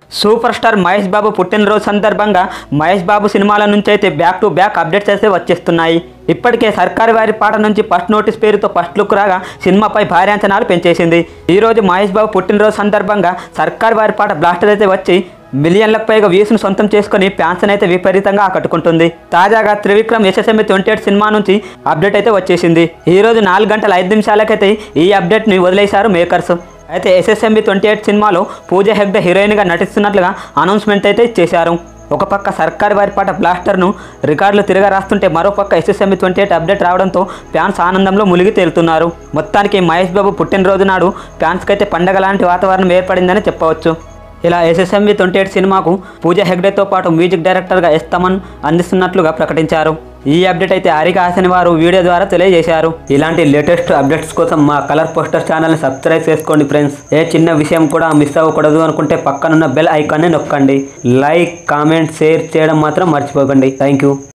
super star Mahesh బాబు పుట్టినరోజు సందర్భంగా మహేష్ బాబు సినిమాల నుంచి అయితే బ్యాక్ టు బ్యాక్ అప్డేట్స్ అయితే వచ్చేస్తున్నాయి ఇప్పటికే సర్కారు వారి పాట నుంచి ఫస్ట్ నోటీస్ పేరుతో ఫస్ట్ లుక్ రాగా సినిమాపై భారీ అంచనాలు పెంచేసింది ఈ రోజు మహేష్ బాబు పుట్టినరోజు సందర్భంగా సర్కారు వారి పాట బ్లాస్టర్ అయితే వచ్చి మిలియన్లకు పైగా వ్యూస్ను సొంతం చేసుకుని ఫ్యాన్స్ అయితే విపరీతంగా ఆకట్టుకుంటుంది తాజాగా త్రివిక్రమ్ ఎస్ఎస్ఎంఈ ట్వంటీ ఎయిట్ సినిమా నుంచి అప్డేట్ అయితే వచ్చేసింది ఈ రోజు నాలుగు గంటల ఐదు నిమిషాలకైతే ఈ అప్డేట్ని వదిలేశారు మేకర్స్ అయితే ఎస్ఎస్ఎంబి ట్వంటీ ఎయిట్ సినిమాలో పూజ హెగ్డే హీరోయిన్గా నటిస్తున్నట్లుగా అనౌన్స్మెంట్ అయితే చేశారు ఒక పక్క సర్కారు వారి పాట బ్లాస్టర్ను రికార్డులు తిరగా రాస్తుంటే మరో పక్క ఎస్ఎస్ఎంబి ట్వంటీ ఎయిట్ అప్డేట్ రావడంతో ఫ్యాన్స్ ఆనందంలో మునిగి తేలుతున్నారు మొత్తానికి మహేష్ బాబు పుట్టినరోజు నాడు ఫ్యాన్స్కి అయితే పండగ లాంటి వాతావరణం ఏర్పడిందని చెప్పవచ్చు ఇలా ఎస్ఎస్ఎంవి ట్వంటీ ఎయిట్ సినిమాకు పూజ హెగ్డేతో పాటు మ్యూజిక్ డైరెక్టర్గా ఎస్ తమన్ అందిస్తున్నట్లుగా ప్రకటించారు ఈ అప్డేట్ అయితే అరిక హాసని వారు వీడియో ద్వారా తెలియజేశారు ఇలాంటి లేటెస్ట్ అప్డేట్స్ కోసం మా కలర్ పోస్టర్ ఛానల్ని సబ్స్క్రైబ్ చేసుకోండి ఫ్రెండ్స్ ఏ చిన్న విషయం కూడా మిస్ అవ్వకూడదు అనుకుంటే పక్కనున్న బెల్ ఐకాన్ని నొక్కండి లైక్ కామెంట్ షేర్ చేయడం మాత్రం మర్చిపోకండి థ్యాంక్ యూ